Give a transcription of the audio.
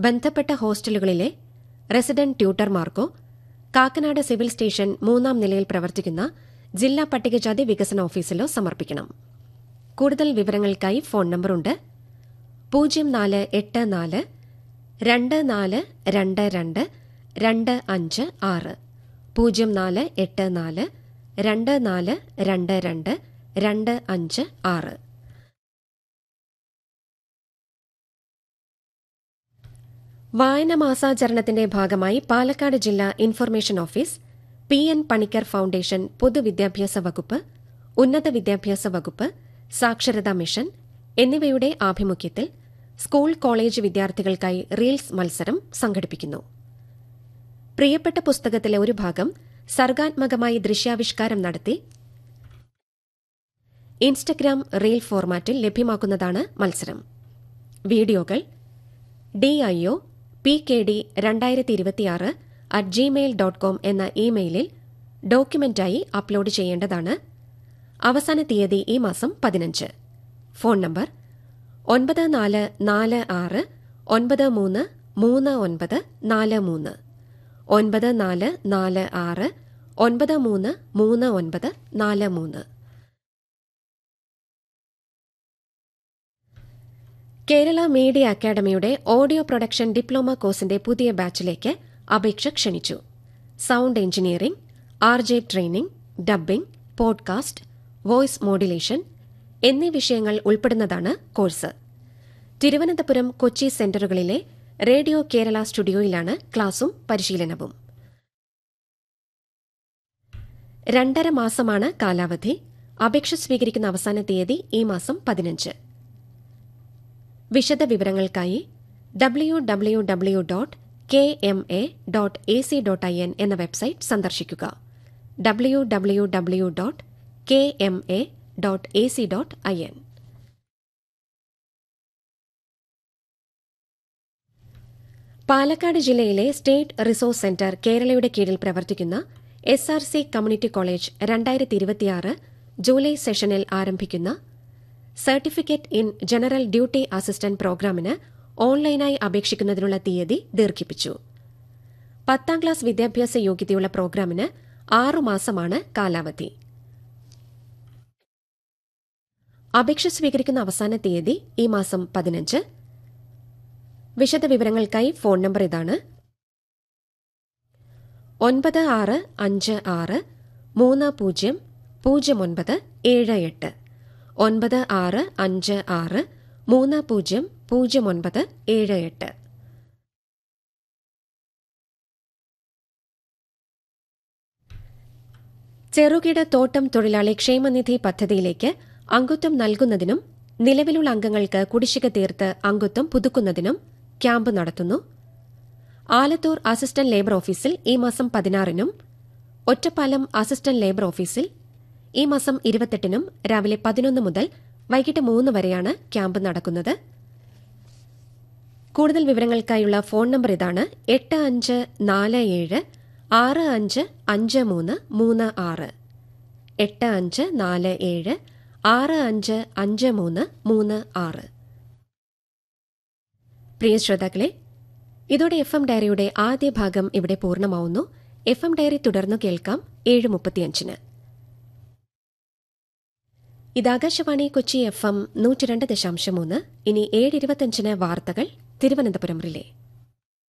ബന്ധപ്പെട്ട ഹോസ്റ്റലുകളിലെ റെസിഡന്റ് ട്യൂട്ടർമാർക്കോ കാക്കനാട് സിവിൽ സ്റ്റേഷൻ മൂന്നാം നിലയിൽ പ്രവർത്തിക്കുന്ന ജില്ലാ പട്ടികജാതി വികസന ഓഫീസിലോ സമർപ്പിക്കണം കൂടുതൽ വിവരങ്ങൾക്കായി ഫോൺ നമ്പറുണ്ട് പൂജ്യം നാല് എട്ട് നാല് രണ്ട് നാല് രണ്ട് രണ്ട് രണ്ട് അഞ്ച് ആറ് പൂജ്യം നാല് എട്ട് നാല് രണ്ട് നാല് രണ്ട് രണ്ട് രണ്ട് അഞ്ച് ആറ് വായന മാസാചരണത്തിന്റെ ഭാഗമായി പാലക്കാട് ജില്ലാ information office P N Panicker foundation പൊതുവിദ്യാഭ്യാസ വകുപ്പ് ഉന്നത വിദ്യാഭ്യാസ വകുപ്പ് സാക്ഷരതാ മിഷൻ എന്നിവയുടെ ആഭിമുഖ്യത്തിൽ സ്കൂൾ കോളേജ് വിദ്യാർത്ഥികൾക്കായി റീൽസ് മത്സരം സംഘടിപ്പിക്കുന്നു പ്രിയപ്പെട്ട പുസ്തകത്തിലെ ഒരു ഭാഗം സർഗാത്മകമായി ദൃശ്യാവിഷ്കാരം നടത്തി ഇൻസ്റ്റഗ്രാം റീൽ ഫോർമാറ്റിൽ ലഭ്യമാക്കുന്നതാണ് മത്സരം വീഡിയോകൾ ഡിഐഒ പി കെ ഡി രണ്ടായിരത്തി ഇരുപത്തിയാറ് അറ്റ് ജിമെയിൽ ഡോട്ട് കോം എന്ന ഇമെയിലിൽ ഡോക്യുമെന്റായി അപ്ലോഡ് ചെയ്യേണ്ടതാണ് അവസാന തീയതി ഈ മാസം പതിനഞ്ച് ഫോൺ നമ്പർ ഒൻപത് നാല് നാല് ആറ് ഒൻപത് മൂന്ന് മൂന്ന് ഒൻപത് നാല് മൂന്ന് ഒൻപത് നാല് നാല് ആറ് ഒൻപത് മൂന്ന് മൂന്ന് ഒൻപത് നാല് മൂന്ന് കേരള മീഡിയ അക്കാദമിയുടെ ഓഡിയോ പ്രൊഡക്ഷൻ ഡിപ്ലോമ കോഴ്സിന്റെ പുതിയ ബാച്ചിലേക്ക് അപേക്ഷ ക്ഷണിച്ചു sound engineering R J training dubbing podcast voice modulation എന്നീ വിഷയങ്ങൾ ഉൾപ്പെടുന്നതാണ് കോഴ്സ് തിരുവനന്തപുരം കൊച്ചി സെന്ററുകളിലെ റേഡിയോ കേരള സ്റ്റുഡിയോയിലാണ് ക്ലാസും പരിശീലനവും രണ്ടര മാസമാണ് കാലാവധി അപേക്ഷ സ്വീകരിക്കുന്ന അവസാന തീയതി ഈ മാസം പതിനഞ്ച് വിശദ വിവരങ്ങൾക്കായി W W W dot K M A dot A C dot I N എന്ന വെബ്സൈറ്റ് സന്ദർശിക്കുക W W W dot K M A dot A C dot I N Palakkad ജില്ലയിലെ സ്റ്റേറ്റ് റിസോഴ്സ് സെന്റർ കേരളയുടെ കീഴിൽ പ്രവർത്തിക്കുന്ന S R C community college രണ്ടായിരത്തി ഇരുപത്തിയാറ് July സെഷനിൽ ആരംഭിക്കുന്ന certificate in general duty assistant പ്രോഗ്രാമിന് ഓൺലൈനായി അപേക്ഷിക്കുന്നതിനുള്ള തീയതി ദീർഘിപ്പിച്ചു പത്താം ക്ലാസ് വിദ്യാഭ്യാസ യോഗ്യതയുള്ള പ്രോഗ്രാമിന് ആറുമാസമാണ് കാലാവധി അപേക്ഷ സ്വീകരിക്കുന്ന അവസാന തീയതി ഈ മാസം പതിനഞ്ച് വിശദ വിവരങ്ങൾക്കായി ഫോൺ നമ്പർ ഇതാണ് ഒൻപത് ആറ് അഞ്ച് ആറ് മൂന്ന് പൂജ്യം പൂജ്യം ഒൻപത് ഏഴ് എട്ട് ഒൻപത് ആറ് അഞ്ച് ആറ് മൂന്ന് പൂജ്യം പൂജ്യം ഒൻപത് ഏഴ് എട്ട് ചെറുകിട തോട്ടം തൊഴിലാളി ക്ഷേമനിധി പദ്ധതിയിലേക്ക് അംഗത്വം നൽകുന്നതിനും നിലവിലുള്ള അംഗങ്ങൾക്ക് കുടിശ്ശിക തീർത്ത് അംഗത്വം പുതുക്കുന്നതിനും ക്യാമ്പ് നടത്തുന്നു ആലത്തൂർ അസിസ്റ്റന്റ് ലേബർ ഓഫീസിൽ ഈ മാസം പതിനാറിനും ഒറ്റപ്പാലം അസിസ്റ്റന്റ് ലേബർ ഓഫീസിൽ ഈ മാസം ഇരുപത്തെട്ടിനും രാവിലെ പതിനൊന്ന് മുതൽ വൈകിട്ട് മൂന്ന് വരെയാണ് ക്യാമ്പ് നടക്കുന്നത് കൂടുതൽ വിവരങ്ങൾക്കായുള്ള ഫോൺ നമ്പർ ഇതാണ് എട്ട് അഞ്ച് നാല് ഏഴ് ആറ് അഞ്ച് അഞ്ച് മൂന്ന് മൂന്ന് ആറ് എട്ട് അഞ്ച് നാല് ഏഴ് ആറ് അഞ്ച് അഞ്ച് മൂന്ന് മൂന്ന് ആറ് പ്രിയ ശ്രോതാക്കളെ ഇതോടെ എഫ് എം ഡയറിയുടെ ആദ്യ ഭാഗം ഇവിടെ പൂർണ്ണമാവുന്നു എഫ് എം ഡയറി തുടർന്നു കേൾക്കാം ഏഴ് മുപ്പത്തിയഞ്ചിന് ഇത് ആകാശവാണി കൊച്ചി എഫ് എം നൂറ്റി രണ്ട് ദശാംശം മൂന്ന് ഇനി ഏഴ് ഇരുപത്തിയഞ്ചിന് വാർത്തകൾ തിരുവനന്തപുരം റിലേ